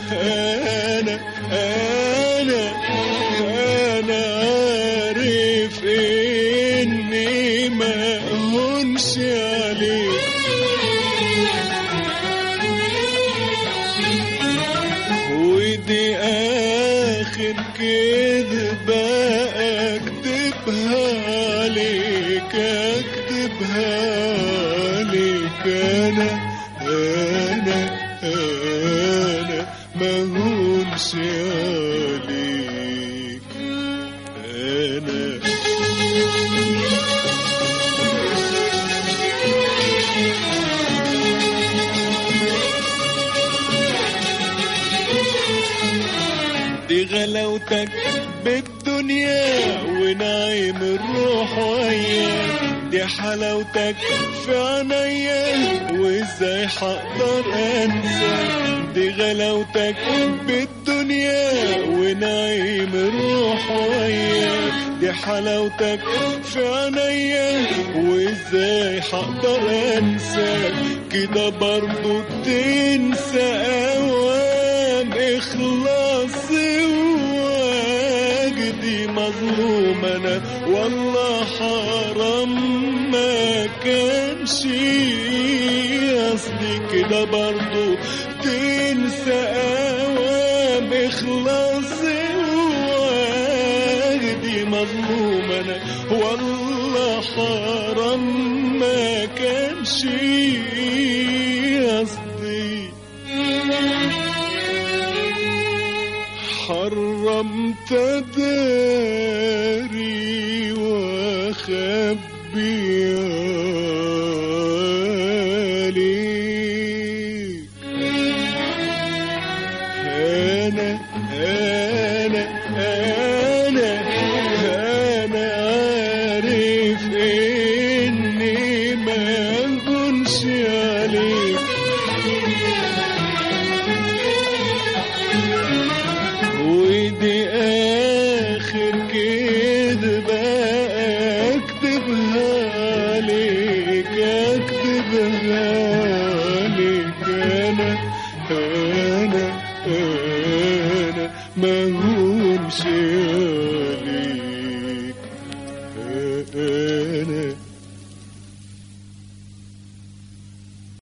انا انا انا عارف اني ما هونش عليك ودي اخر كذبة اكتبها عليك اكتبها عليك انا انا انا ما هونش عليك انا دي غلاوتك بالدنيا ونعيم الروح وياك دي حلاوتك في عينيا وازاي حقدر انسى دي غلاوتك بالدنيا ونعيم الروح وياك دي حلاوتك في عينيا وازاي حقدر انسى كده برضو تنسى اوام اخلاصي وجدي مظلوم انا والله حرام ما كانش قصدي كده برضو تنسى اوام اخلاصي وجدي مظلوم انا والله حرام ما كانش قصدي حرمت داري واخبي عليك انا انا انا انا عارف اني ما اكونش عليك ودي اخر كذبة اكتبها عليك اكتبها عليك انا انا انا ما هونش